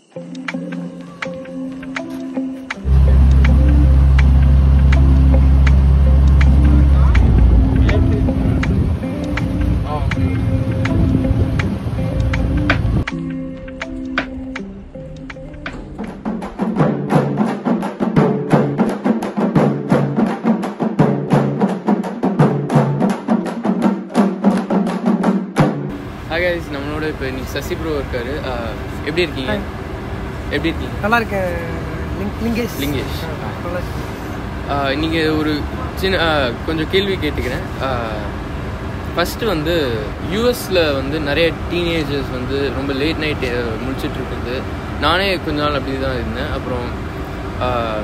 Hi guys நம்மளோட இப்போ இன்னைக்கு சசி ப்ரோ இருக்காரு ஆஹ் எப்படி இருக்கீங்க எப்படி இருக்கீங்க நல்லா இருக்கேன் லிங்- லிங்கேஷ் லிங்கேஷ். ஆ, நல்லா இருக்கேன். ஆஹ் நீங்க ஒரு சின்ன ஆஹ் கொஞ்சம் கேள்வி கேட்டுக்கிறேன் ஃபஸ்ட்டு வந்து யூஎஸில் வந்து நிறைய டீனேஜர்ஸ் வந்து ரொம்ப லேட் நைட் முடிச்சிட்டு இருக்குது நானே கொஞ்ச நாள் அப்படி தான் இருந்தேன் அப்புறம் ஆஹ்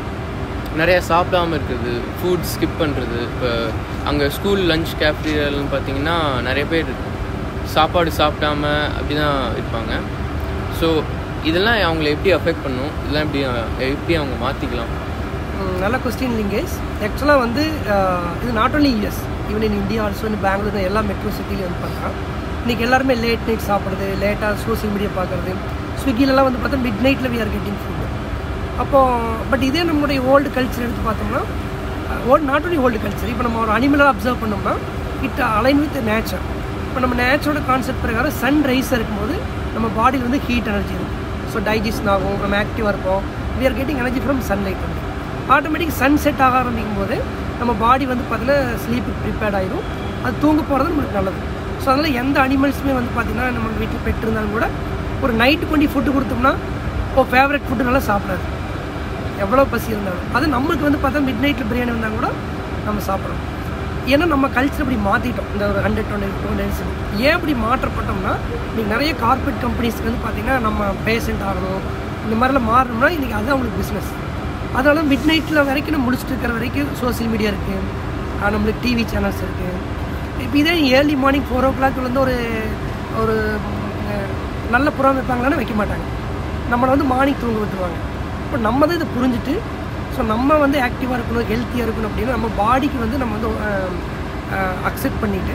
நிறைய சாப்பிடாம இருக்குது ஃபுட் ஸ்கிப் பண்ணுறது இப்போ அங்கே ஸ்கூல் லஞ்ச் கேஃப்டீரியாலன்னு பார்த்தீங்கன்னா நிறைய பேர் சாப்பாடு சாப்பிடாம அப்படி தான் இருப்பாங்க ஸோ இதெல்லாம் அவங்கள எப்படி அஃபெக்ட் பண்ணும் இதெல்லாம் எப்படி எப்படி அவங்க மாற்றிக்கலாம் ம், நல்ல கொஸ்டின் லிங்கேஷ் ஆக்சுவலாக வந்து ஆஹ், இது not only US even in India also in Bangalore எல்லா மெட்ரோ சிட்டிலையும் வந்து பார்த்தா இன்றைக்கி எல்லாருமே லேட் நைட் சாப்பிட்றது லேட்டாக சோஷியல் மீடியா பார்க்குறது ஸ்விக்கிலலாம் வந்து பார்த்தா மிட் நைட்டில் வி ஆர் கெட்டிங் ஃபுட் அப்போது பட் இதே நம்மளுடைய ஓல்டு கல்ச்சர் எடுத்து பார்த்தோம்னா old not only old culture இப்போ நம்ம ஒரு அனிமலாக அப்சர்வ் பண்ணோம்னா இட் அலைன் வித் நேச்சர் இப்போ நம்ம நேச்சரோட கான்செப்ட் பிரகாரம் சன் ரைஸ் இருக்கும்போது நம்ம பாடியில் வந்து ஹீட் எனர்ஜி இருக்கும் ஸோ டைஜஷன் ஆகும் நம்ம ஆக்டிவாக இருப்போம் we are getting energy from sunlight வந்து ஆட்டோமேட்டிக் சன் செட் ஆக ஆரம்பிக்கும் போது நம்ம பாடி வந்து பார்த்தீங்கன்னா ஸ்லீப்புக்கு ப்ரிப்பேர்ட் ஆயிடும் அது தூங்க போகிறது நம்மளுக்கு நல்லது ஸோ அதனால் எந்த அனிமல்ஸுமே வந்து பார்த்திங்கன்னா நம்ம வீட்டில் பெட் இருந்தாலும் கூட ஒரு நைட்டு கொண்டு ஃபுட்டு கொடுத்தோம்னா இப்போ ஃபேவரட் ஃபுட்டு நல்லா சாப்பிடாது எவ்வளோ பசி இருந்தாலும் அது நம்மளுக்கு வந்து பார்த்தா மிட் நைட்டில் பிரியாணி வந்தால் கூட நம்ம சாப்பிட்றோம் ஏன்னா நம்ம கல்ச்சர் இப்படி மாற்றிட்டோம் இந்த ஒரு ஹண்ட்ரட் டுவெண்ட்டி டூ டேஸ் ஏன் இப்படி மாற்றப்பட்டோம்னா இன்றைக்கி நிறைய கார்பரேட் கம்பெனிஸ்க்கு வந்து பார்த்திங்கன்னா நம்ம பேஷண்ட் ஆகணும் இந்த மாதிரிலாம் மாறணும்னா இன்றைக்கி அது அவங்களுக்கு பிஸ்னஸ் அதனால மிட் நைட்டில் வரைக்கும் நம்ம முடிச்சுட்டு இருக்கிற வரைக்கும் சோஷியல் மீடியா இருக்குது நம்மளுக்கு டிவி சேனல்ஸ் இருக்குது இப்போ இதே ஏர்லி மார்னிங் ஃபோர் ஓ கிளாக்லேருந்து ஒரு ஒரு ம், நல்ல புறம் வைப்பாங்களான்னு வைக்க மாட்டாங்க நம்மளை வந்து மார்னிங் தூங்க விட்டுருவாங்க இப்போ நம்ம தான் இதை புரிஞ்சுட்டு ஸோ நம்ம வந்து ஆக்டிவாக இருக்கணும் ஹெல்த்தியாக இருக்கணும் அப்படின்னா நம்ம பாடிக்கு வந்து நம்ம வந்து அக்செப்ட் பண்ணிவிட்டு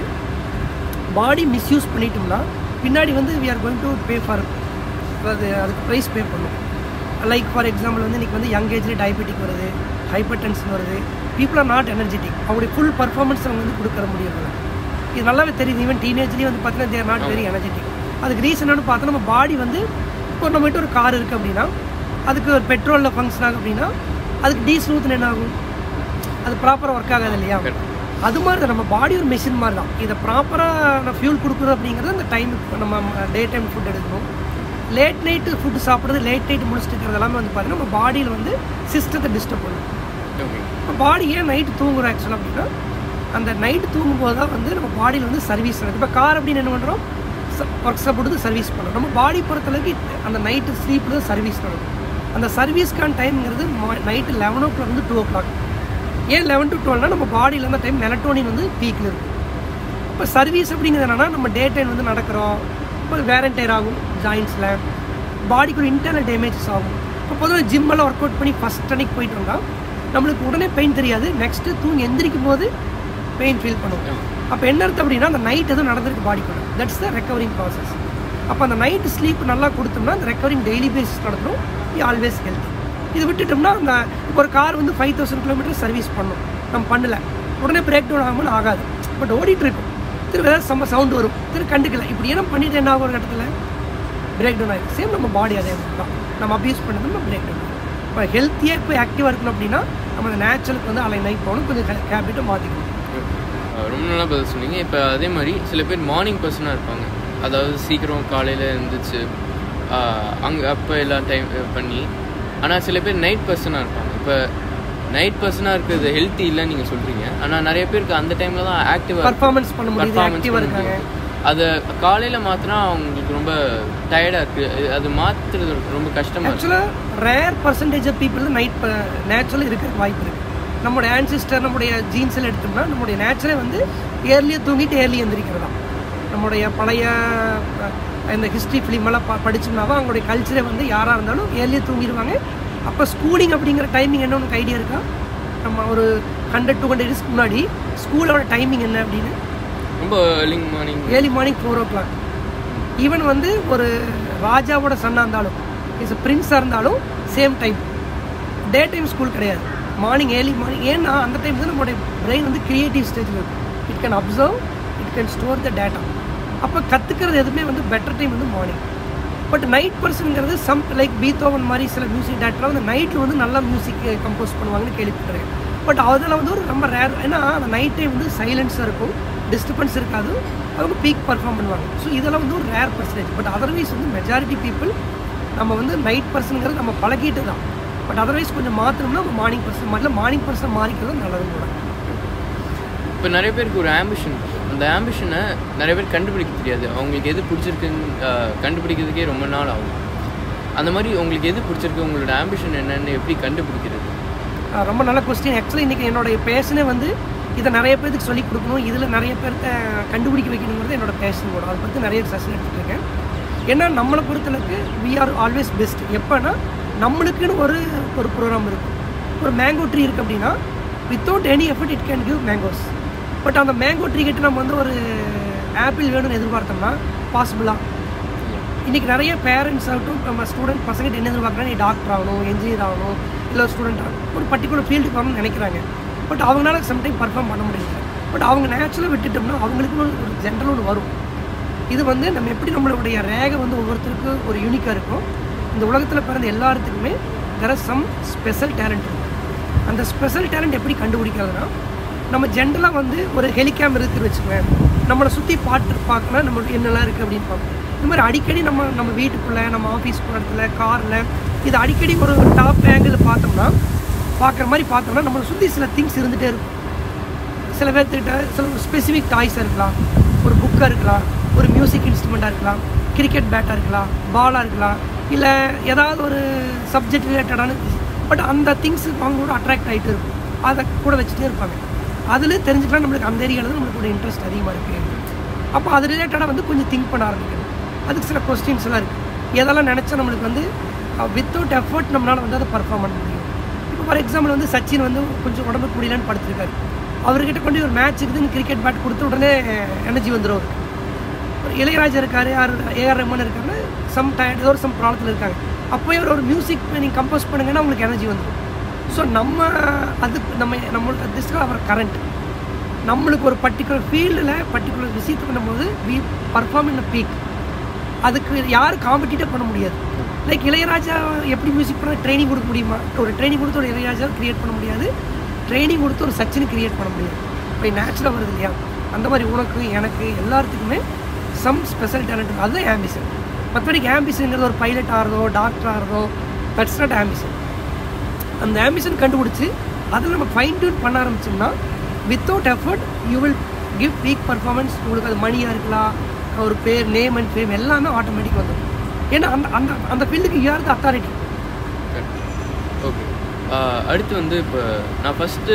பாடி மிஸ்யூஸ் பண்ணிட்டோம்னா பின்னாடி வந்து we are going to pay for அது அதுக்கு ப்ரைஸ் பே பண்ணும் லைக் ஃபார் எக்ஸாம்பிள் வந்து இன்றைக்கி வந்து யங் ஏஜ்லேயே டயபெட்டிக் வருது ஹைப்பர் டென்ஷன் வருது பீப்புள் ஆர் நாட் எனர்ஜெட்டிக் அவங்களுடைய ஃபுல் பர்ஃபார்மன்ஸ் அவங்க வந்து கொடுக்கற முடியல இது நல்லாவே தெரியுது ஈவன் டீனேஜ்லேயே வந்து பார்த்தீங்கன்னா தேர் நாட் வெரி எனர்ஜெட்டிக் அதுக்கு ரீசன் பார்த்தா நம்ம பாடி வந்து இப்போ நம்மகிட்ட ஒரு கார் இருக்குது அப்படின்னா அதுக்கு ஒரு பெட்ரோலில் ஃபங்க்ஷன் ஆகும் அப்படின்னா அதுக்கு டீசல் ஊற்றின என்ன ஆகும் அது ப்ராப்பராக ஒர்க் ஆகாது இல்லையா அது மாதிரி தான் நம்ம பாடி ஒரு மெஷின் மாதிரி தான் இதை ப்ராப்பராக ஃபியூல் கொடுக்குறது அப்படிங்கிறது அந்த டைம் நம்ம டே டைம் ஃபுட் எடுக்கணும் லேட் நைட்டு ஃபுட்டு சாப்பிட்றது லேட் நைட் முடிச்சுட்டு இருக்கிறது எல்லாமே வந்து பார்த்தீங்கன்னா நம்ம பாடியில் வந்து சிஸ்டத்தை டிஸ்டர்ப் பண்ணும் ஓகே இப்போ பாடி ஏன் நைட்டு தூங்குறோம் ஆக்சுவலாக அப்படின்னா அந்த நைட்டு தூங்கும்போது தான் வந்து நம்ம பாடியில் வந்து சர்வீஸ் நடக்குது இப்போ கார் அப்படின்னு என்ன பண்ணுறோம் ஒர்க் ஷாப் கொடுத்து சர்வீஸ் பண்ணுறோம் நம்ம பாடி பொறுத்தளவுக்கு அந்த நைட்டு ஸ்லீப்பில் தான் சர்வீஸ் நடக்கும் அந்த சர்வீஸ்க்கான டைம்ங்கிறது நைட்டு லெவன் ஓ கிளாக் வந்து டூ ஓ கிளாக் ஏன் லெவன் டு டுவெல்னா நம்ம பாடியில் அந்த டைம் மெலட்டோனின் வந்து பீக்கில் இருக்கும் இப்போ சர்வீஸ் அப்படிங்கிறது என்னன்னா நம்ம டே டைம் வந்து நடக்கிறோம் இப்போ வேரண்டைர் ஆகும் ஜாயின்ஸில் பாடிக்கு ஒரு இன்டர்னல் டேமேஜஸ் ஆகும் இப்போ பொதுவாக ஜிம்மெல்லாம் ஒர்க் அவுட் பண்ணி ஃபஸ்ட் அன்னைக்கு போயிட்டு வந்தால் நம்மளுக்கு உடனே பெயின் தெரியாது நெக்ஸ்ட்டு தூங்கி எந்திரிக்கும் போது பெயின் ஃபீல் பண்ணுவோம் அப்போ என்ன அர்த்தம் அப்படின்னா அந்த நைட் எதுவும் நடந்திருக்கு பாடிக்குள்ள தட்ஸ் த ரெக்கவரிங் ப்ராசஸ் அப்போ அந்த நைட்டு ஸ்லீப் நல்லா கொடுத்தோம்னா அந்த ரெக்கவரிங் டெய்லி பேசிஸ் நடக்கணும் வி ஆல்வேஸ் ஹெல்த்தி இது விட்டுட்டோம்னா அந்த இப்போ ஒரு கார் வந்து ஃபைவ் தௌசண்ட் கிலோமீட்டர் சர்வீஸ் பண்ணும் நம்ம பண்ணல உடனே பிரேக் டவுன் ஆகாமல் ஆகாது பட் ஓடிட்டு இருக்கும் திரும்ப ஏதாவது செம்ம சவுண்ட் வரும் திரு கண்டுக்கல இப்படி ஏன்னா பண்ணிட்டு என்ன ஆகும் ஒரு இடத்துல பிரேக் டவுன் ஆகிடும் சேம் நம்ம பாடி அதே மாதிரி தான் நம்ம அப்யூஸ் பண்ணது நம்ம பிரேக் டவுன் இப்போ ஹெல்த்தியாக இப்போ ஆக்டிவாக இருக்கணும் அப்படின்னா நம்ம அந்த நேச்சுரலுக்கு வந்து அலை நைட் போகணும் கொஞ்சம் ஹேபிட்டை மாற்றிக்கணும் அஹ் ரொம்ப நல்லா பதில் சொன்னீங்க இப்போ அதே மாதிரி சில பேர் மார்னிங் பர்சனாக இருப்பாங்க அதாவது சீக்கிரம் காலையில் இருந்துச்சு அங்கே அப்போ எல்லாம் டைம் பண்ணி ஆனால் சில பேர் நைட் பர்சனாக இருப்பாங்க இப்போ நைட் பர்சனாக இருக்கிறது ஹெல்த்தி இல்லைன்னு நீங்கள் சொல்கிறீங்க ஆனால் நிறைய பேருக்கு அந்த டைமில் தான் ஆக்டிவாக பர்ஃபார்மன்ஸ் பண்ண முடியுது ஆக்டிவாக இருக்காங்க அதை காலையில் மாற்றினா அவங்களுக்கு ரொம்ப டயர்டாக இருக்குது அது மாற்றுறது ரொம்ப கஷ்டமாக இருக்கு ஆக்சுவலாக rare percentage of people night நேச்சுரலாக இருக்கிறதுக்கு வாய்ப்பு இருக்குது நம்மளுடைய ஆன்சிஸ்டர் நம்முடைய ஜீன்ஸில் எடுத்தோம்னா நம்முடைய நேச்சரே வந்து ஏர்லியாக தூங்கிட்டு ஏர்லி எந்திரிக்கிறதா நம்முடைய பழைய அஹ், இந்த ஹிஸ்ட்ரி ஃபிலிமெல்லாம் ப படிச்சோம்னாவோ அவங்களுடைய கல்ச்சரே வந்து யாராக இருந்தாலும் ஏர்லியாக தூங்கிடுவாங்க அப்போ ஸ்கூலிங் அப்படிங்கிற டைமிங் என்ன உனக்கு ஐடியா இருக்கா நம்ம ஒரு ஹண்ட்ரட் டூ ஹண்ட்ரட் இயர்ஸ்க்கு முன்னாடி ஸ்கூலோட டைமிங் என்ன அப்படின்னு ரொம்ப early morning early morning four o'clock even வந்து ஒரு ராஜாவோட சன்னாக இருந்தாலும் இஸ் பிரின்ஸாக இருந்தாலும் same time day time school கிடையாது மார்னிங் ஏர்லி மார்னிங் ஏன்னா அந்த டைம் தான் நம்மளுடைய பிரெயின் வந்து கிரியேட்டிவ் ஸ்டேஜில் இருக்கும் it can observe it can store the data அப்போ கற்றுக்கிறது எதுவுமே வந்து பெட்டர் டைம் வந்து மார்னிங் பட் நைட் பர்சனுங்கிறது சம் லைக் பீத்தோவன் மாதிரி சில மியூசிக் டேரக்டர்லாம் வந்து நைட்டில் வந்து நல்லா மியூசிக் கம்போஸ் பண்ணுவாங்கன்னு கேள்விப்பட்டிருக்கேன் பட் அதெல்லாம் வந்து ஒரு ரொம்ப ரேர் ஏன்னா அந்த நைட் டைம் வந்து சைலன்ஸாக இருக்கும் டிஸ்டர்பன்ஸ் இருக்காது அவங்க பீக் பர்ஃபார்ம் பண்ணுவாங்க ஸோ இதெல்லாம் வந்து ஒரு ரேர் பர்சன்டேஜ் பட் அதர்வைஸ் வந்து மெஜாரிட்டி பீப்புள் நம்ம வந்து நைட் பர்சனுங்கிறது நம்ம பழகிட்டு தான் பட் அதர்வைஸ் கொஞ்சம் மாற்றணும்னா மார்னிங் பர்சன் முதல்ல மார்னிங் பர்சன் மாறிக்கிறது நல்லது கூட இப்போ நிறைய பேருக்கு ஒரு ஆம்பிஷன் அந்த ஆம்பிஷனை நிறைய பேர் கண்டுபிடிக்க தெரியாது அவங்களுக்கு எது பிடிச்சிருக்குன்னு ஆஹ், கண்டுபிடிக்கிறதுக்கே ரொம்ப நாள் ஆகும் அந்த மாதிரி உங்களுக்கு எது பிடிச்சிருக்கு உங்களோட ஆம்பிஷன் என்னன்னு எப்படி கண்டுபிடிக்கிறது ஆஹ் ரொம்ப நல்ல கொஸ்டின் ஆக்சுவலி இன்றைக்கி என்னோட பேஷனே வந்து இதை நிறைய பேருக்கு சொல்லிக் கொடுக்கணும் இதில் நிறைய பேர்த்த கண்டுபிடிக்க வைக்கணுங்கிறது என்னோட பேஷன் கூட அதை பற்றி நிறைய செஷன் எடுத்துகிட்டு இருக்கேன் ஏன்னா நம்மளை பொறுத்தளவுக்கு வி ஆர் ஆல்வேஸ் பெஸ்ட் எப்போனா நம்மளுக்குன்னு ஒரு ஒரு ப்ரோக்ராம் இருக்கும் ஒரு மேங்கோ ட்ரீ இருக்குது அப்படின்னா without any effort it can give mangoes but அந்த மேங்கோ ட்ரீ கிட்ட நம்ம வந்து ஒரு ஆப்பிள் வேணும்னு எதிர்பார்த்தோம்னா பாசிபிளாக இன்றைக்கி நிறைய பேரண்ட்ஸ் ஆகட்டும் நம்ம ஸ்டூடெண்ட் பசங்கிட்ட என்ன எதிர்பார்க்குறாங்க நீ டாக்டர் ஆகணும் என்ஜினியர் ஆகணும் இல்லை ஸ்டூடெண்ட் ஆகணும் ஒரு பர்டிகுலர் ஃபீல்டுக்கு வரணும்னு நினைக்கிறாங்க பட் அவங்களால சம்டைம் பர்ஃபார்ம் பண்ண முடியல பட் அவங்க நேச்சுரலாக விட்டுட்டோம்னா அவங்களுக்கு ஒரு ஒரு ஜென்ரல் ஒன்று வரும் இது வந்து நம்ம எப்படி நம்மளுடைய ரேகை வந்து ஒவ்வொருத்தருக்கும் ஒரு யூனிக்காக இருக்கும் இந்த உலகத்தில் பிறந்த எல்லாத்துக்குமே there are some special talent இருக்கும் அந்த ஸ்பெஷல் டேலண்ட் எப்படி கண்டுபிடிக்கிறதுனா நம்ம ஜென்ரலாக வந்து ஒரு ஹெலிகாம் இருக்குன்னு வச்சுக்கோங்க நம்மளை சுற்றி பாட்டு பார்க்கணும் நம்ம என்னெல்லாம் இருக்குது அப்படின்னு பார்ப்போம் இந்த மாதிரி அடிக்கடி நம்ம நம்ம வீட்டுக்குள்ளே நம்ம ஆஃபீஸ் போகிற இடத்துல காரில் இது அடிக்கடி ஒரு டாப் ஆங்கிள் பார்த்தோம்னா பார்க்குற மாதிரி பார்த்தோம்னா நம்மளை சுற்றி சில திங்ஸ் இருந்துகிட்டே இருக்கும் சில பேர்த்துக்கிட்ட சில ஸ்பெசிஃபிக் டாய்ஸாக இருக்கலாம் ஒரு புக்காக இருக்கலாம் ஒரு மியூசிக் இன்ஸ்ட்ருமெண்ட்டாக இருக்கலாம் கிரிக்கெட் பேட்டாக இருக்கலாம் பாலாக இருக்கலாம் இல்லை ஏதாவது ஒரு சப்ஜெக்ட் ரிலேட்டடான பட் அந்த திங்ஸ் அவங்களோட அட்ராக்ட் ஆகிட்டு இருக்கும் அதை கூட வச்சுட்டே இருப்பாங்க அதில் தெரிஞ்சுக்கலாம் நம்மளுக்கு அந்த ஏரியாவில் தான் நம்மளுக்கு ஒரு இன்ட்ரெஸ்ட் அதிகமாக இருக்குது அப்போ அது ரிலேட்டடாக வந்து கொஞ்சம் திங்க் பண்ண ஆரம்பிக்கணும் அதுக்கு சில கொஸ்டின்ஸ் எல்லாம் இருக்குது எதெல்லாம் நினச்சா நம்மளுக்கு வந்து வித்தவுட் எஃபர்ட் நம்மளால் வந்து அதை பர்ஃபார்ம் பண்ண முடியும் இப்போ ஃபார் எக்ஸாம்பிள் வந்து சச்சின் வந்து கொஞ்சம் உடம்புக்கு முடியலன்னு படுத்திருக்காரு அவர்கிட்ட கொண்டு ஒரு மேட்ச் இருக்குதுன்னு கிரிக்கெட் பேட் கொடுத்த உடனே எனர்ஜி வந்துடும் அவருக்கு ஒரு இளையராஜா இருக்காரு ஆர் ஏஆர் ரஹ்மான் இருக்காரு சம் டயர்ட் ஏதோ ஒரு சம் ப்ராப்ளத்தில் இருக்காங்க அப்போயே ஒரு ஒரு மியூசிக் நீங்கள் கம்போஸ் பண்ணுங்கன்னா உங்களுக்கு எனர்ஜி வந்துடும் ஸோ நம்ம அது நம்ம நம்மளுக்கு திஸ் அவர் கரண்ட் நம்மளுக்கு ஒரு பர்டிகுலர் ஃபீல்டில் பர்டிகுலர் விஷயத்தை பண்ணும்போது வி பர்ஃபார்ம் இன் பீக் அதுக்கு யாரும் காம்படிட்டே பண்ண முடியாது லைக் இளையராஜா எப்படி மியூசிக் பண்ண ட்ரைனிங் கொடுக்க முடியுமா ஒரு ட்ரைனிங் கொடுத்து ஒரு இளையராஜா கிரியேட் பண்ண முடியாது ட்ரைனிங் கொடுத்து ஒரு சச்சின் கிரியேட் பண்ண முடியாது இப்போ நேச்சுரலாக வருது இல்லையா அந்த மாதிரி உனக்கு எனக்கு எல்லாத்துக்குமே சம் ஸ்பெஷல் டேலண்ட் அதுதான் ஆம்பிஷன் மற்றபடிக்கு ஆம்பிஷனுங்கிறது ஒரு பைலட் ஆகிறதோ டாக்டர் ஆகிறதோ தட்ஸ் நாட் ஆம்பிஷன் அந்த ஆம்பிஷன் கண்டுபிடிச்சி அதில் நம்ம ஃபைன் டியூன் பண்ண ஆரம்பிச்சோம்னா without effort you will give peak performance உங்களுக்கு அது மணியாக இருக்கலாம் ஒரு பேர் நேம் அண்ட் ஃபேம் எல்லாமே ஆட்டோமேட்டிக் வந்துடும் ஏன்னா அந்த அந்த அந்த ஃபீல்டுக்கு you are the authority okay அடுத்து வந்து இப்போ நான் ஃபஸ்ட்டு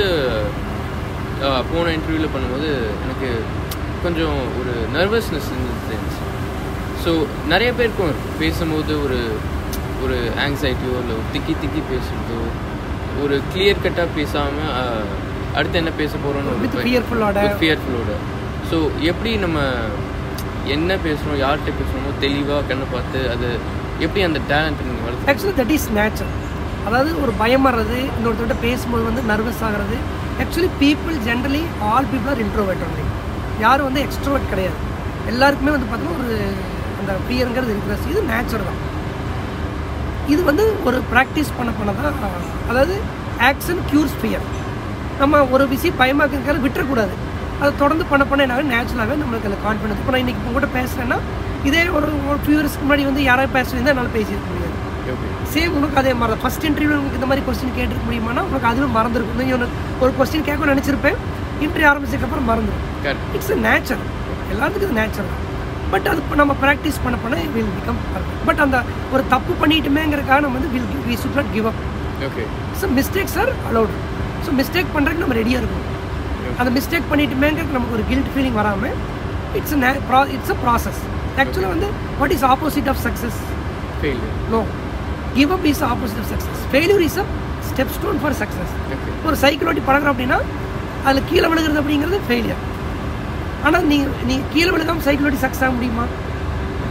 போன இன்டர்வியூவில் பண்ணும்போது எனக்கு கொஞ்சம் ஒரு நர்வஸ்னஸ் இருந்துச்சு ஸோ நிறைய பேருக்கும் இருக்கும். பேசும்போது ஒரு ஒரு ஆங்ஸைட்டியோ இல்லை ஒரு திக்கி திக்கி பேசுறதோ ஒரு கிளியர் கட்டாக பேசாமல் அடுத்து என்ன பேச போகிறோன்னு வித் ஃபியர்ஃபுல்லோட ஒரு ஃபியர்ஃபுல்லோட ஸோ எப்படி நம்ம என்ன பேசுகிறோம் யார்கிட்ட பேசுகிறோமோ தெளிவாக கண்ணை பார்த்து அது எப்படி அந்த டேலண்ட் நீங்கள் வளர்த்து ஆக்சுவலி தட் இஸ் நேச்சர் அதாவது ஒரு பயமறது இன்னொருத்தர்கிட்ட பேசும்போது வந்து நர்வஸ் ஆகிறது actually people generally all people are introvert only யாரும் வந்து எக்ஸ்ட்ரோவர்ட் கிடையாது எல்லாருக்குமே வந்து பார்த்தோன்னா ஒரு அந்த ஃபியருங்கிறது இருக்கிற இது நேச்சர் தான் இது வந்து ஒரு ப்ராக்டிஸ் பண்ண பண்ண தான் அதாவது ஆக்ஷன் க்யூர்ஸ் ஃபியர் நம்ம ஒரு விஷயம் பயமாக இருக்கிறத விட்டுறக்கூடாது அதை தொடர்ந்து பண்ண பண்ண என்ன நேச்சுரலாகவே நம்மளுக்கு அந்த கான்ஃபிடன்ஸ் இப்போ நான் இன்றைக்கி உங்கள்கிட்ட பேசுகிறேன்னா இதே ஒரு ஒரு ஃபியூ இயர்ஸ்க்கு முன்னாடி வந்து யாராவது பேசுறீங்க என்னால் பேசியிருக்க முடியாது ஓகே சேம் உனக்கு அதே மாதிரி தான் ஃபஸ்ட் இன்டர்வியூ உங்களுக்கு இந்த மாதிரி கொஸ்டின் கேட்டிருக்க முடியுமானா உனக்கு அதுவும் மறந்துருக்கும் நீ உனக்கு ஒரு கொஸ்டின் கேட்க நினச்சிருப்பேன் இன்டர்வியூ ஆரம்பிச்சதுக்கப்புறம் மறந்துடும் கரெக்ட் இட்ஸ் a நேச்சர் எல்லாத்துக்கும் இது நேச்சர் தான் பட் அது இப்ப நம்ம ப்ராக்டிஸ் பண்ண பண்ண வில் பிகம் பட் அந்த ஒரு தப்பு பண்ணிட்டுமேங்கிறக்காக நம்ம வந்து will we should not give up okay so mistakes are allowed so mistake பண்ணுறதுக்கு நம்ம ரெடியாக இருக்கணும் அந்த மிஸ்டேக் பண்ணிட்டுமேங்கிறதுக்கு நமக்கு ஒரு கில்ட் ஃபீலிங் வராமல் இட்ஸ் இட்ஸ் அ ப்ராசஸ் ஆக்சுவலாக வந்து what is opposite of success failure no give up is opposite of success failure is a step stone for success okay ஒரு சைக்கிள் ஓட்டி பழகுறோம் அப்படின்னா அதில் கீழே விழுகிறது அப்படிங்கிறது ஃபெயிலியர் ஆனால் நீ நீ கீழே விழுகாம சைக்கிள் ஓட்டி சக்ஸஸ் ஆக முடியுமா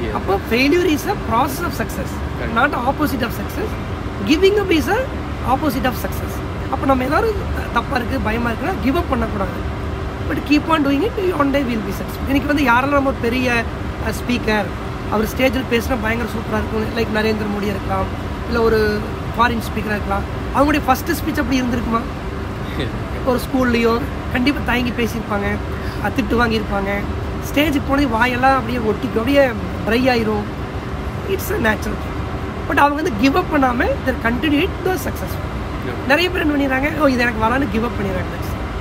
Yeah. அப்போ failure is a process of success not opposite of success giving up is a opposite of success அப்போ நம்ம ஏதாவது தப்பாக இருக்குது பயமாக இருக்குன்னா கிவ் அப் பண்ணக்கூடாது but keep on doing it one day will be success இன்னைக்கு வந்து யாரெல்லாம் நம்ம ஒரு பெரிய ஸ்பீக்கர் அவர் ஸ்டேஜில் பேசினா பயங்கர சூப்பராக இருக்கும் லைக் நரேந்திர மோடியாக இருக்கலாம் இல்லை ஒரு ஃபாரின் ஸ்பீக்கராக இருக்கலாம் அவங்களுடைய ஃபஸ்ட்டு ஸ்பீச் அப்படி இருந்திருக்குமா ஒரு ஸ்கூல்லையோ கண்டிப்பாக தயங்கி பேசியிருப்பாங்க அஹ் திட்டு வாங்கியிருப்பாங்க ஸ்டேஜுக்கு போனது வாயெல்லாம் அப்படியே ஒட்டிக்கும் அப்படியே ட்ரை ஆயிரும் இட்ஸ் அ நேச்சுரல் பட் அவங்க வந்து கிவ் அப் பண்ணாமல் there continue it the successful நிறைய பேர் என்ன பண்ணிடுறாங்க ஓ இது எனக்கு வரான்னு கிவ் அப் பண்ணிடுறாங்க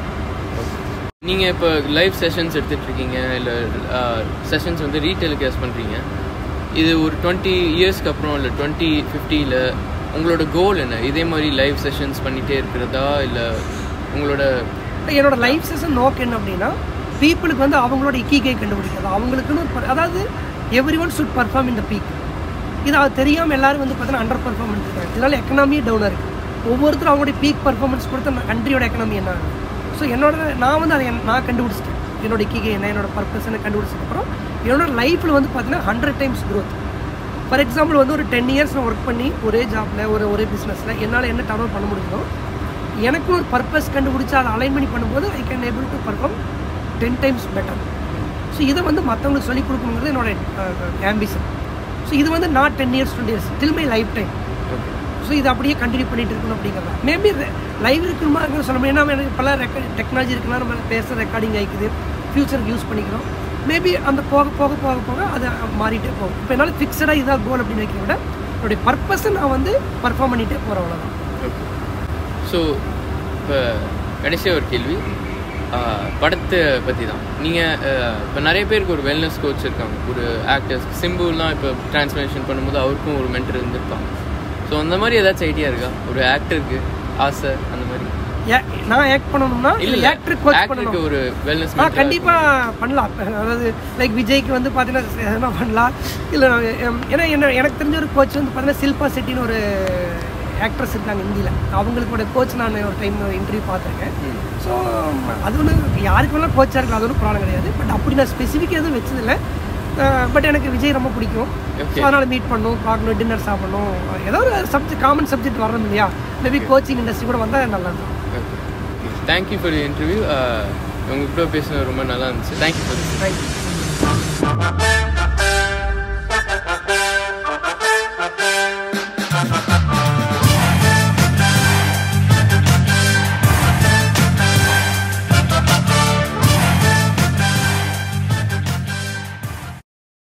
நீங்கள் இப்போ லைவ் செஷன்ஸ் எடுத்துட்டு இருக்கீங்க இல்லை செஷன்ஸ் வந்து ரீட்டைலுக்கு கேஸ் பண்ணுறீங்க இது ஒரு டுவெண்ட்டி இயர்ஸ்க்கு அப்புறம் இல்லை டுவெண்ட்டி ஃபிஃப்டியில் உங்களோட கோல் என்ன இதே மாதிரி லைவ் செஷன்ஸ் பண்ணிகிட்டே இருக்கிறதா இல்லை உங்களோட என்னோட லைஃப் செஷன் நோக்கம் என்ன அப்படின்னா பீப்புளுக்கு வந்து அவங்களோட இக்கிகை கண்டுபிடிக்கிறது அவங்களுக்குன்னு ஒரு per- அதாவது எவ்ரி ஒன் சுட் பர்ஃபார்ம் இந்த பீக் இது அது தெரியாமல் எல்லாரும் வந்து பார்த்தீங்கன்னா அண்டர் பர்ஃபார்ம் இருக்காங்க இதனால எக்கனாமியே டவுனாக இருக்குது ஒவ்வொருத்தரும் அவங்களுடைய பீக் பர்ஃபார்மன்ஸ் கொடுத்த கண்ட்ரியோட எக்கனாமி என்ன ஸோ என்னோட நான் வந்து அதை என்- நான் கண்டுபிடிச்சிட்டேன் என்னோட இக்கிகை என்ன என்னோட பர்பஸ் என்ன கண்டுபிடிச்சதுக்கப்புறம் என்னோட லைஃப்பில் வந்து பார்த்தீங்கன்னா hundred times growth for example வந்து ஒரு டென் இயர்ஸ் நான் ஒர்க் பண்ணி ஒரே ஜாப்பில் ஒரு ஒரே பிஸ்னஸில் என்னால் என்ன டவர் பண்ண முடியுதோ எனக்கு ஒரு பர்பஸ் கண்டுபிடிச்சி அதை அலைன் பண்ணி பண்ணும்போது I can able to perform ten times better so இதை வந்து மற்றவங்களுக்கு சொல்லிக் கொடுக்கணுங்கிறது என்னோட ஆம்பிஷன் ஸோ இது வந்து not ten years twenty years till my life time so இது அப்படியே கண்டினியூ பண்ணிட்டு இருக்கணும் அப்படிங்கிறது மேபி லைவ் இருக்கணுமா சொல்ல முடியும் ஏன்னா எனக்கு பல ரெக்கார்ட் டெக்னாலஜி இருக்குன்னா நம்ம பேசுகிற ரெக்கார்டிங் ஆகிக்குது ஃப்யூச்சருக்கு யூஸ் பண்ணிக்கிறோம் மேபி அந்த போக போக போக போக அது மாறிட்டே போகும் இப்போ என்னால் ஃபிக்ஸடாக இதாக கோல் அப்படின்னு வைக்கிறத விட என்னுடைய பர்பஸை நான் வந்து பர்ஃபார்ம் பண்ணிகிட்டே போகிறேன் அவ்வளோதான் ஸோ இப்போ கடைசியாக ஒரு கேள்வி ஆஹ், படத்தை பற்றி தான் நீங்கள் இப்போ நிறைய பேருக்கு ஒரு வெல்னஸ் கோச் இருக்காங்க ஒரு ஆக்டர்ஸ் சிம்புலாம் இப்போ டிரான்ஸ்லேஷன் பண்ணும்போது அவருக்கும் ஒரு மென்டர் இருந்திருப்பாங்க ஸோ அந்த மாதிரி ஏதாச்சும் ஐடியா இருக்கா ஒரு ஆக்டருக்கு ஆசை அந்த மாதிரி ஏ- நான் ஆக்ட் பண்ணணும்னா இல்லை இல்லை ஆக்டர் கோச் ஆக்டருக்கு பண்ணணும் ஒரு வெல்னஸ் ஆ கண்டிப்பாக பண்ணலாம் அதாவது லைக் விஜய்க்கு வந்து பார்த்தீங்கன்னா எதனா பண்ணலாம் இல்லை ஏன்னா என்ன எனக்கு தெரிஞ்ச ஒரு கோச் வந்து பார்த்தீங்கன்னா சில்பா செட்டின்னு ஒரு ஆக்ட்ரஸ் இருக்காங்க ஹிந்தியில் அவங்களுக்கோட கோச் நான் ஒரு டைம் இன்டர்வியூ பார்த்துருக்கேன் ஸோ அது ஒன்று யாருக்கு வேணாலும் கோச்சாக இருக்கலாம் அது ஒன்றும் ப்ராப்ளம் கிடையாது பட் அப்படி நான் ஸ்பெசிஃபிக் எதுவும் வச்சதில்லை பட் எனக்கு விஜய் ரொம்ப பிடிக்கும் Okay. ஸோ அதனால் மீட் பண்ணணும் பார்க்கணும் டின்னர் சாப்பிடணும் ஏதோ ஒரு சப்ஜெக்ட் காமன் சப்ஜெக்ட் வரணும் இல்லையா மேபி கோச்சிங் இண்டஸ்ட்ரி கூட வந்தால் நல்லா இருக்கும் தேங்க்யூ ஃபார் இன்டர்வியூ உங்கள் கூட பேசுனது ரொம்ப நல்லா இருந்துச்சு தேங்க்யூ ஃபார் தேங்க்யூ